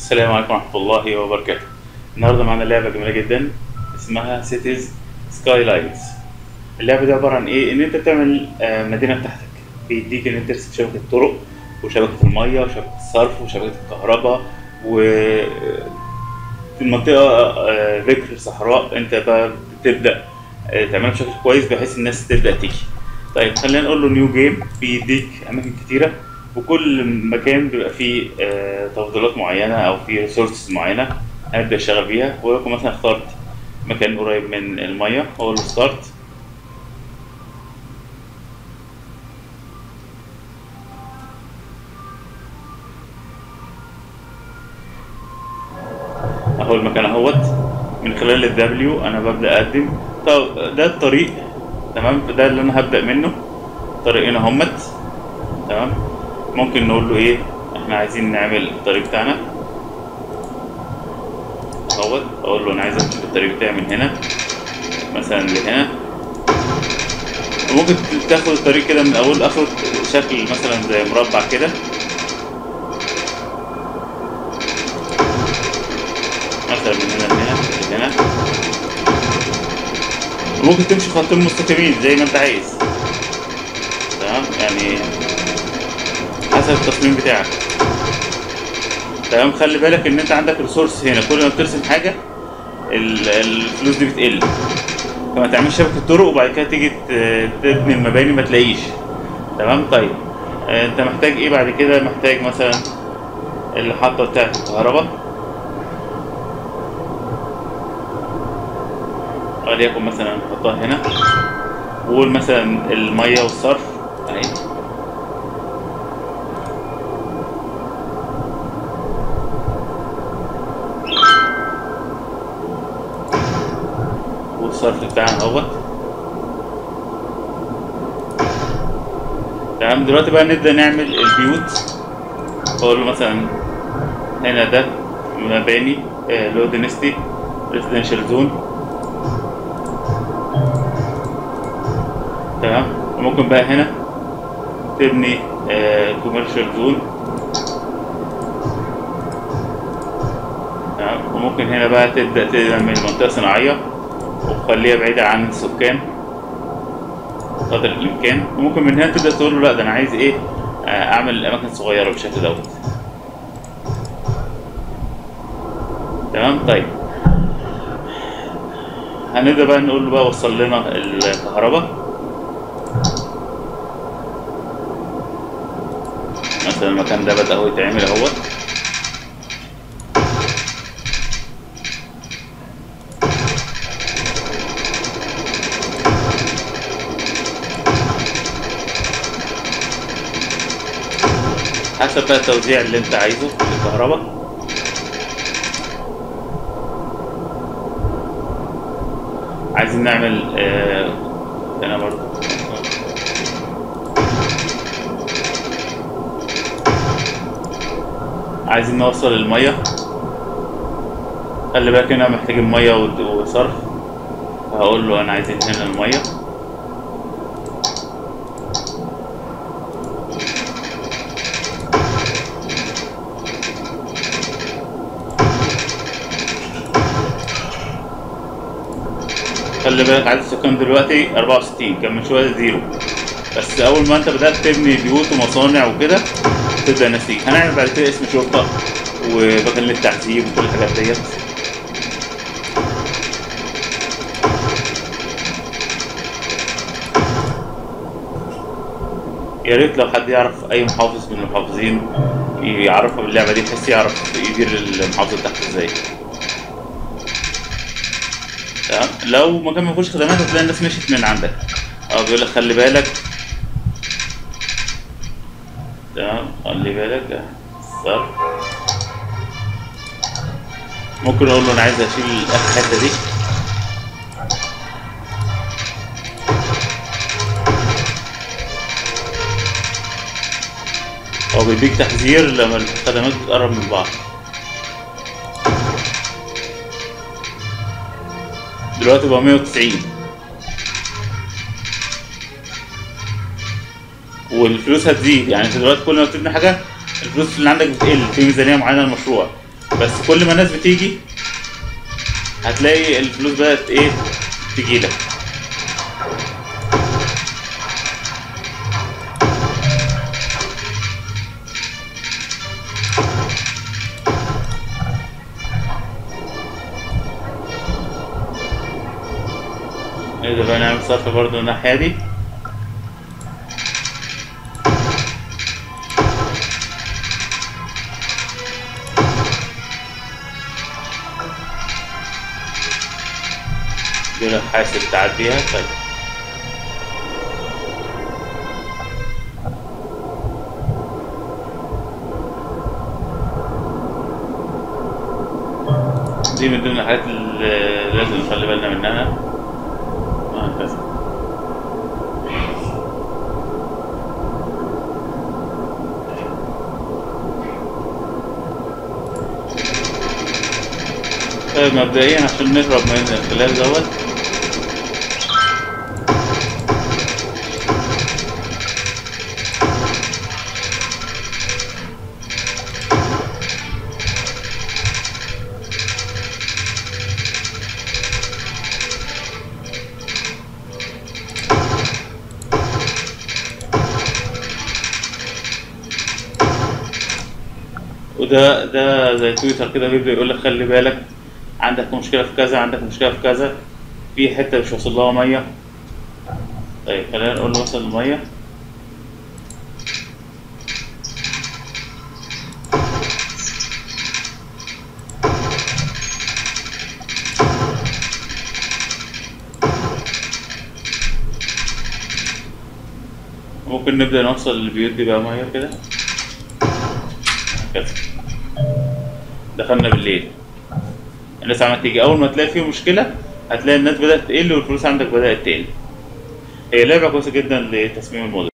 السلام عليكم ورحمة الله وبركاته النهاردة معانا لعبة جميلة جدا اسمها سيتيز سكاي لاينز اللعبة دي عبارة عن ايه؟ ان انت بتعمل آه، مدينة بتاعتك بيديك ان انت ترسم شبكة طرق وشبكة المية وشبكة الصرف وشبكة الكهرباء و المنطقة آه، ذكر صحراء انت بقى بتبدأ آه، تعملها بشكل كويس بحيث الناس تبدأ تيجي طيب خلينا نقول له نيو جيم بيديك أماكن كتيرة وكل مكان بيبقى فيه آه، تفضيلات معينة أو فيه ريسورسز معينة هنبدأ نشتغل بيها ولكن مثلا اخترت مكان قريب من المية أقول له ستارت اهو المكان اهوت من خلال الدبليو انا ببدا اقدم طب ده الطريق تمام ده اللي انا هبدا منه طريقنا همت تمام ممكن نقول له ايه احنا عايزين نعمل الطريق بتاعنا اهوت اقول له انا عايز امشي بالطريق بتاعي من هنا مثلا لهنا وممكن تاخد الطريق كده من اول لاخره شكل مثلا زي مربع كده مثلا من هنا لهنا لهنا ممكن تمشي خطين مستقيمين زي ما انت عايز تمام يعني حسب التصميم بتاعك تمام خلي بالك ان انت عندك ريسورس هنا كل ما بترسم حاجه ال- الفلوس دي بتقل فما تعملش شبكه طرق وبعد كده تيجي ت- تبني المباني ما تلاقيش تمام طيب آه، انت محتاج ايه بعد كده محتاج مثلا المحطه بتاعت الكهرباء وليكن مثلا نحطها هنا وقول مثلا المية والصرف اهي والصرف بتاعنا اهوت تمام دلوقتي بقى نبدأ نعمل البيوت اقول له مثلا هنا ده مباني لو دينستي ريزيدنشال زون تمام وممكن بقى هنا تبني كوميرشال زون تمام وممكن هنا بقى تبدأ تعمل منطقة صناعية وتخليها بعيدة عن السكان قدر الإمكان وممكن من هنا تبدأ تقول له لا ده أنا عايز إيه آه، أعمل أماكن صغيرة بالشكل دوت تمام طيب هنبدأ بقى نقول له بقى وصل لنا الكهرباء مثلا المكان ده بدأ هو يتعمل اهوت حسب بقى التوزيع اللي انت عايزه في الكهرباء عايزين نعمل آه هنا برضه عايزين نوصل المية خلي بالك هنا محتاجين مية ود- وصرف فهقول له انا عايزين هنا المية خلي بالك عدد السكان دلوقتي 64 كان من شوية زيرو بس أول ما أنت بدأت تبني بيوت ومصانع وكده تبدأ الناس تيجي هنعمل بعد كده اسم شرطة ومكان للتعذيب وكل الحاجات ديت يا ريت لو حد يعرف أي محافظ من المحافظين يعرفها باللعبة دي بحيث يعرف يدير المحافظة بتاعته ازاي تمام لو مكان ما فيهوش خدمات هتلاقي الناس مشيت من عندك اه بيقول لك خلي بالك تمام خلي بالك صرف ممكن اقول له انا عايز اشيل اخر الحته دي هو بيديك تحذير لما الخدمات بتقرب من بعض دلوقتي بقى 190 والفلوس هتزيد يعني انت دلوقتي كل ما بتبني حاجه الفلوس اللي عندك بتقل في ميزانيه معينه للمشروع بس كل ما الناس بتيجي هتلاقي الفلوس بدأت ايه تجيلك نقدر بقى نعمل صرف برضو الناحية دي دول حاسب تعديها طيب دي من ضمن الحاجات اللي لازم نخلي بالنا منها وهكذا طيب مبدئيا عشان نهرب من الخلاف دوت وده ده زي تويتر كده بيبدأ يقول لك خلي بالك عندك مشكلة في كذا عندك مشكلة في كذا في حتة مش واصل لها مية طيب خلينا نقول له وصل المية ممكن نبدأ نوصل البيوت دي بقى مية كده هكذا دخلنا بالليل الناس عمالة تيجي أول ما تلاقي فيه مشكلة هتلاقي الناس بدأت تقل والفلوس عندك بدأت تقل هي لعبة كويسة جدا لتصميم الموديل